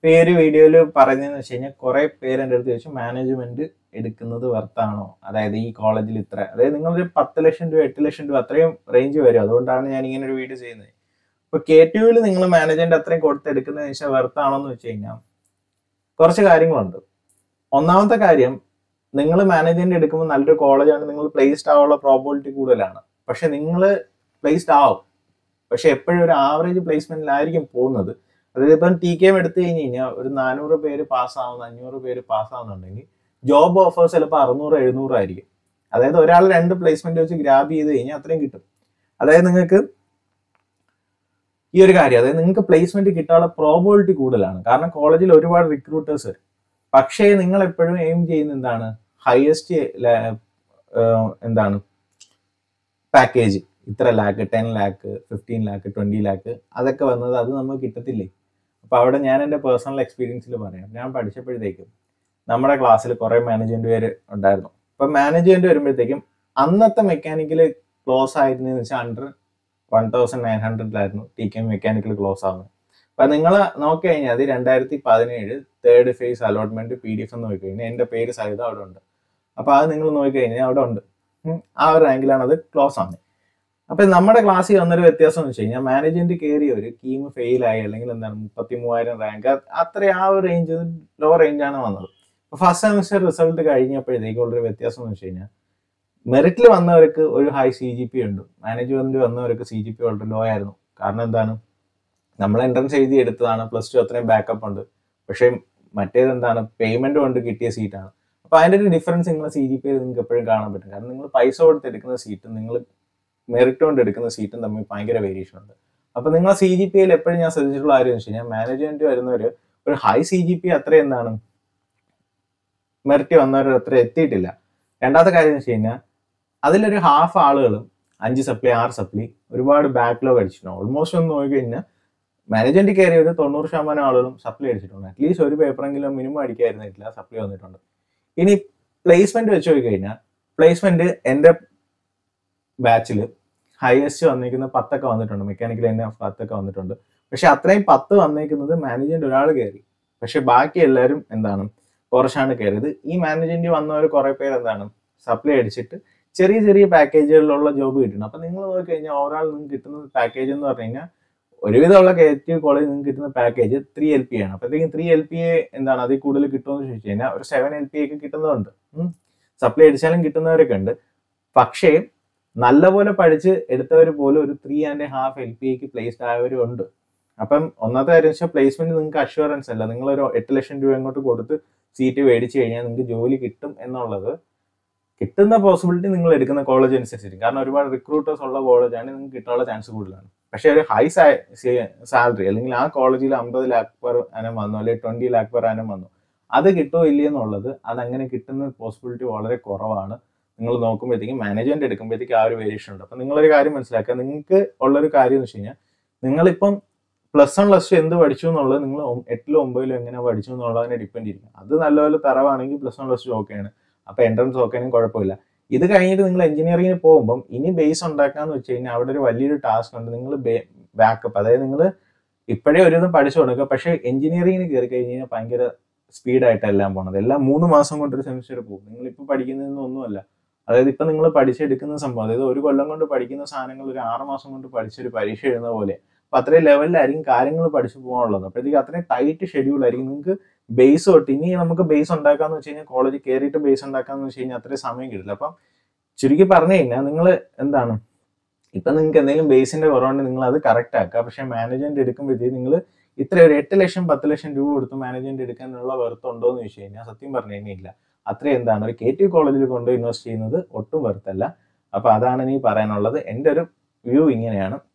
പേര് വീഡിയോയിൽ പറഞ്ഞതെന്ന് വെച്ച് കഴിഞ്ഞാൽ കുറെ പേര് എൻ്റെ അടുത്ത് ചോദിച്ചു മാനേജ്മെന്റ് എടുക്കുന്നത് വർത്താണോ അതായത് ഈ കോളേജിൽ ഇത്ര അതായത് നിങ്ങളൊരു പത്ത് ലക്ഷം രൂപ എട്ട് ലക്ഷം രൂപ അത്രയും റേഞ്ച് വരും അതുകൊണ്ടാണ് ഞാൻ ഇങ്ങനെ ഒരു വീഡിയോ ചെയ്യുന്നത് ഇപ്പൊ കെ ടി യുവിൽ നിങ്ങൾ മാനേജ്മെന്റ് അത്രയും കൊടുത്തെടുക്കുന്നതെന്ന് വെച്ചാൽ വെർത്താണോ എന്ന് വെച്ച് കഴിഞ്ഞാൽ കുറച്ച് കാര്യങ്ങളുണ്ട് ഒന്നാമത്തെ കാര്യം നിങ്ങൾ മാനേജ്മെന്റ് എടുക്കുമ്പോൾ നല്ലൊരു കോളേജാണ് നിങ്ങൾ പ്ലേസ്ഡ് ആവാനുള്ള പ്രോബിലിറ്റി കൂടുതലാണ് പക്ഷെ നിങ്ങൾ പ്ലേസ്ഡ് ആവും പക്ഷെ എപ്പോഴും ഒരു ആവറേജ് പ്ലേസ്മെന്റിലായിരിക്കും പോകുന്നത് അതായത് ഇപ്പം ടി കെ എം എടുത്തു കഴിഞ്ഞ് കഴിഞ്ഞാൽ ഒരു നാനൂറ് പേര് പാസ്സാവുന്ന അഞ്ഞൂറ് പേര് പാസ്സാവുന്നുണ്ടെങ്കിൽ ജോബ് ഓഫേഴ്സ് ചിലപ്പോൾ അറുന്നൂറ് എഴുന്നൂറ് ആയിരിക്കും അതായത് ഒരാൾ രണ്ട് പ്ലേസ്മെന്റ് വെച്ച് ഗ്രാബ് ചെയ്ത് കഴിഞ്ഞാൽ അത്രയും കിട്ടും അതായത് നിങ്ങൾക്ക് ഈ ഒരു കാര്യം അതായത് നിങ്ങൾക്ക് പ്ലേസ്മെന്റ് കിട്ടാനുള്ള പ്രോബിലിറ്റി കൂടുതലാണ് കാരണം കോളേജിൽ ഒരുപാട് റിക്രൂട്ടേഴ്സ് വരും പക്ഷേ നിങ്ങൾ എപ്പോഴും എയിം ചെയ്യുന്ന എന്താണ് ഹയസ്റ്റ് എന്താണ് പാക്കേജ് ഇത്ര lakh ten lakh fifteen lakh twenty lakh അതൊക്കെ വന്നത് അത് നമുക്ക് കിട്ടത്തില്ലേ അപ്പൊ അവിടെ ഞാൻ എൻ്റെ പേഴ്സണൽ എക്സ്പീരിയൻസിൽ പറയാം ഞാൻ പഠിച്ചപ്പോഴത്തേക്കും നമ്മുടെ ക്ലാസ്സിൽ കുറെ മാനേജ്മെന്റ് പേര് ഉണ്ടായിരുന്നു അപ്പൊ മാനേജ്മെന്റ് വരുമ്പോഴത്തേക്കും അന്നത്തെ മെക്കാനിക്കൽ ക്ലോസ് ആയിരുന്നെന്ന് വെച്ചാൽ അണ്ടർ വൺ തൗസൻഡ് നയൻ ഹൺഡ്രഡിലായിരുന്നു ടി കെ മെക്കാനിക്കൽ ക്ലോസ് ആവുന്നത് അപ്പൊ നിങ്ങൾ നോക്കി കഴിഞ്ഞാൽ അത് രണ്ടായിരത്തി പതിനേഴ് third phase allotment P D F എന്ന് നോക്കി കഴിഞ്ഞാൽ എൻ്റെ പേര് സഹിതം അവിടെ ഉണ്ട് അപ്പൊ അത് നിങ്ങൾ നോക്കി കഴിഞ്ഞാൽ അവിടെ ഉണ്ട് ഉം. ആ ഒരു റാങ്കിലാണ് അത് ക്ലോസ് ആവുന്നത് അപ്പൊ നമ്മുടെ ക്ലാസ്സിൽ വന്നൊരു വ്യത്യാസം എന്ന് വെച്ച് കഴിഞ്ഞാൽ മാനേജ്മെന്റ് കയറിയ ഒരു കീം ഫെയിൽ ആയി അല്ലെങ്കിൽ എന്താണ് മുപ്പത്തി മൂവായിരം റാങ്ക് അത്ര ആ ഒരു റേഞ്ച് ലോ റേഞ്ചാണ് വന്നത് ഫസ്റ്റ് സെമിസ്റ്റർ റിസൾട്ട് കഴിഞ്ഞപ്പോഴത്തേക്കുള്ളൊരു വ്യത്യാസം എന്ന് വെച്ച് കഴിഞ്ഞാൽ മെറിറ്റിൽ വന്നവർക്ക് ഒരു ഹൈ സി ജി പി ഉണ്ട് മാനേജ്മെന്റ് വന്നവർക്ക് സി ജി പി വളരെ ലോ ആയിരുന്നു കാരണം എന്താണ് നമ്മൾ എൻട്രൻസ് എഴുതി എടുത്തതാണ് പ്ലസ് ടു അത്രയും ബാക്കപ്പ് ഉണ്ട് പക്ഷേ മറ്റേത് എന്താണ് പേയ്മെന്റ് കൊണ്ട് കിട്ടിയ സീറ്റാണ് അപ്പൊ അതിന്റെ ഒരു ഡിഫറൻസ് നിങ്ങൾ സി ജി പി നിങ്ങൾക്ക് എപ്പോഴും കാണാൻ പറ്റും കാരണം നിങ്ങൾ പൈസ കൊടുത്ത് എടുക്കുന്ന സീറ്റും നിങ്ങൾ മെറിറ്റ് കൊണ്ട് എടുക്കുന്ന സീറ്റും തമ്മിൽ ഭയങ്കര വേരിയേഷൻ ഉണ്ട് അപ്പൊ നിങ്ങൾ സി ജി പി യിൽ എപ്പോഴും ഞാൻ ശ്രദ്ധിച്ചിട്ടുള്ള കാര്യം എന്ന് വെച്ച് കഴിഞ്ഞാൽ മാനേജ്മെന്റ് വരുന്നവര് ഒരു ഹൈ സി ജി പി അത്ര എന്താണ് മെറിറ്റ് വന്നവർ അത്ര എത്തിയിട്ടില്ല രണ്ടാമത്തെ കാര്യം എന്ന് വെച്ച് കഴിഞ്ഞാൽ അതിലൊരു ഹാഫ് ആളുകളും അഞ്ച് സപ്ലി ആറ് സപ്ലി ഒരുപാട് ബാക്ക്ലോഗ് അടിച്ചിട്ടുണ്ട് ഓൾമോസ്റ്റ് ഒന്ന് നോക്കി കഴിഞ്ഞാൽ മാനേജ്മെന്റ് കയറിയ ഒരു തൊണ്ണൂറ് ശതമാനം ആളുകളും സപ്ലി അടിച്ചിട്ടുണ്ട് അറ്റ്ലീസ്റ്റ് ഒരു പേപ്പറെങ്കിലും മിനിമം അടിക്കായിരുന്നിട്ടില്ല സപ്ലി വന്നിട്ടുണ്ട് ഇനി പ്ലേസ്മെന്റ് വെച്ച് നോക്കി കഴിഞ്ഞാൽ പ്ലേസ്മെന്റ് എൻ്റെ ബാച്ചിൽ ഹയസ്റ്റ് വന്നിരിക്കുന്ന പത്തൊക്കെ വന്നിട്ടുണ്ട് മെക്കാനിക്കൽ തന്നെ പത്തൊക്കെ വന്നിട്ടുണ്ട് പക്ഷെ അത്രയും പത്ത് വന്നേക്കുന്നത് മാനേജ്മെന്റ് ഒരാൾ കയറി പക്ഷെ ബാക്കി എല്ലാവരും എന്താണ് കുറച്ചാണ് കയറിയത് ഈ മാനേജ്മെന്റ് വന്നവർ കുറെ പേര് എന്താണ് സപ്ലൈ അടിച്ചിട്ട് ചെറിയ ചെറിയ പാക്കേജുകളിലുള്ള ജോബ് കിട്ടുന്നു അപ്പൊ നിങ്ങൾ നോക്കി കഴിഞ്ഞാൽ ഓവറാൾ നിങ്ങൾക്ക് കിട്ടുന്ന പാക്കേജ് എന്ന് പറഞ്ഞു കഴിഞ്ഞാൽ ഒരുവിധമുള്ള കെ കോളേജ് നിങ്ങൾക്ക് കിട്ടുന്ന പാക്കേജ് ത്രീ എൽ പി ആണ് അപ്പോഴത്തേക്കും ത്രീ എൽ പി എ എന്താണ് അതിൽ കൂടുതൽ കിട്ടുമെന്ന് ചോദിച്ചു കഴിഞ്ഞാൽ ഒരു സെവൻ എൽ പി ഒക്കെ കിട്ടുന്നതുണ്ട് സപ്ലൈ അടിച്ചാലും കിട്ടുന്നവരൊക്കെ ഉണ്ട് പക്ഷേ നല്ലപോലെ പഠിച്ച് എടുത്തവർ പോലും ഒരു three and half L P ഐക്ക് പ്ലേസ്ഡ് ആയവരും ഉണ്ട് അപ്പം ഒന്നാമത്തെ കാര്യം വെച്ചാൽ പ്ലേസ്മെന്റ് നിങ്ങൾക്ക് അഷുറൻസ് അല്ല നിങ്ങളൊരു എട്ട് ലക്ഷം രൂപ അങ്ങോട്ട് കൊടുത്ത് സീറ്റ് മേടിച്ചു കഴിഞ്ഞാൽ നിങ്ങൾക്ക് ജോലി കിട്ടും എന്നുള്ളത് കിട്ടുന്ന പോസിബിലിറ്റി നിങ്ങൾ എടുക്കുന്ന കോളേജ് അനുസരിച്ചിരിക്കും കാരണം ഒരുപാട് റിക്രൂട്ടേഴ്സ് ഉള്ള കോളേജാണ് നിങ്ങൾക്ക് കിട്ടാനുള്ള ചാൻസ് കൂടുതലാണ് പക്ഷേ ഒരു ഹൈ സാലറി അല്ലെങ്കിൽ ആ കോളേജിൽ അമ്പത് ലാക്ക് പെർ അനം വന്നു അല്ലെങ്കിൽ ട്വന്റി ലാക്ക് പെർ അനം വന്നു അത് കിട്ടുമോ ഇല്ലയെന്നുള്ളത് അത് അങ്ങനെ കിട്ടുന്ന പോസിബിലിറ്റി വളരെ കുറവാണ് നിങ്ങൾ നോക്കുമ്പോഴത്തേക്കും മാനേജ്മെന്റ് എടുക്കുമ്പോഴത്തേക്കും ആ ഒരു വേരിയേഷൻ ഉണ്ട് അപ്പൊ നിങ്ങളൊരു കാര്യം മനസ്സിലാക്കുക നിങ്ങൾക്ക് ഉള്ളൊരു കാര്യം എന്ന് വെച്ച് കഴിഞ്ഞാൽ നിങ്ങളിപ്പം പ്ലസ് വൺ പ്ലസ് ടു എന്ത് പഠിച്ചു എന്നുള്ളത് നിങ്ങൾ ഒ- എട്ടിലോ ഒമ്പതിലോ എങ്ങനെ പഠിച്ചു എന്നുള്ളതിനെ ഡിപ്പെൻഡ് ചെയ്യും അത് നല്ലപോലെ തറവാണെങ്കിൽ പ്ലസ് വൺ പ്ലസ് ടു ഓക്കെയാണ് അപ്പൊ എൻട്രൻസ് ഓക്കെയാണെങ്കിൽ കുഴപ്പമില്ല ഇത് കഴിഞ്ഞിട്ട് നിങ്ങൾ എഞ്ചിനീയറിംഗിന് പോകുമ്പം ഇനി ബേസ് ഉണ്ടാക്കാന്ന് വെച്ച് കഴിഞ്ഞാൽ അവിടെ ഒരു വലിയൊരു ടാസ്ക് ഉണ്ട് നിങ്ങൾ ബാക്കപ്പ് അതായത് നിങ്ങൾ ഇപ്പോഴേ ഒരു വിധം പഠിച്ചു കൊടുക്കുക പക്ഷേ എഞ്ചിനീയറിംഗിന് കയറി കഴിഞ്ഞ് കഴിഞ്ഞാൽ ഭയങ്കര സ്പീഡായിട്ടാണ് എല്ലാം പോണത് എല്ലാം മൂന്ന് മാസം കൊണ്ട് ഒരു സെമിസ്റ്റർ പോകും നിങ്ങൾ ഇപ്പൊ പഠിക്കുന്നതൊന്നും ഒന്നുമല്ല അതായത് ഇപ്പൊ നിങ്ങൾ പഠിച്ചെടുക്കുന്ന സംഭവം അതായത് ഒരു കൊല്ലം കൊണ്ട് പഠിക്കുന്ന സാധനങ്ങൾ ഒരു ആറ് മാസം കൊണ്ട് പഠിച്ചൊരു പരീക്ഷ എഴുതുന്ന പോലെ അപ്പൊ അത്രയും ലെവലിലായിരിക്കും കാര്യങ്ങൾ പഠിച്ചു പോകാനുള്ളത് അപ്പോഴത്തേക്ക് അത്രയും ടൈറ്റ് ഷെഡ്യൂൾ ആയിരിക്കും നിങ്ങൾക്ക് ബേസ് തൊട്ട് ഇനി നമുക്ക് ബേസ് ഉണ്ടാക്കാന്ന് വെച്ച് കഴിഞ്ഞാൽ കോളേജിൽ കയറിയിട്ട് ബേസ് ഉണ്ടാക്കാന്ന് വെച്ച് കഴിഞ്ഞാൽ അത്രയും സമയം കിട്ടില്ല അപ്പം ചുരുക്കി പറഞ്ഞു കഴിഞ്ഞാൽ നിങ്ങൾ എന്താണ് ഇപ്പൊ നിങ്ങൾക്ക് എന്തെങ്കിലും ബേസിന്റെ കുറവുണ്ടെങ്കിൽ നിങ്ങൾ അത് കറക്റ്റ് ആക്കുക പക്ഷെ മാനേജ്മെന്റ് എടുക്കുമ്പോഴത്തേക്ക് നിങ്ങൾ ഇത്ര ഒരു എട്ട് ലക്ഷം പത്ത് ലക്ഷം രൂപ കൊടുത്ത് മാനേജ്മെന്റ് എടുക്കാനുള്ള വെറുത്ത് ഉണ്ടോ എന്ന് ചോദിച്ചു കഴിഞ്ഞാൽ സത്യം പറഞ്ഞു കഴിഞ്ഞാൽ ഇല്ല അത്രയും എന്താണ് ഒരു കെ ടി കോളേജിൽ കൊണ്ട് ഇൻവെസ്റ്റ് ചെയ്യുന്നത് ഒട്ടും വെറുത്തല്ല അപ്പൊ അതാണ് ഇനി പറയാനുള്ളത് എൻ്റെ ഒരു വ്യൂ ഇങ്ങനെയാണ്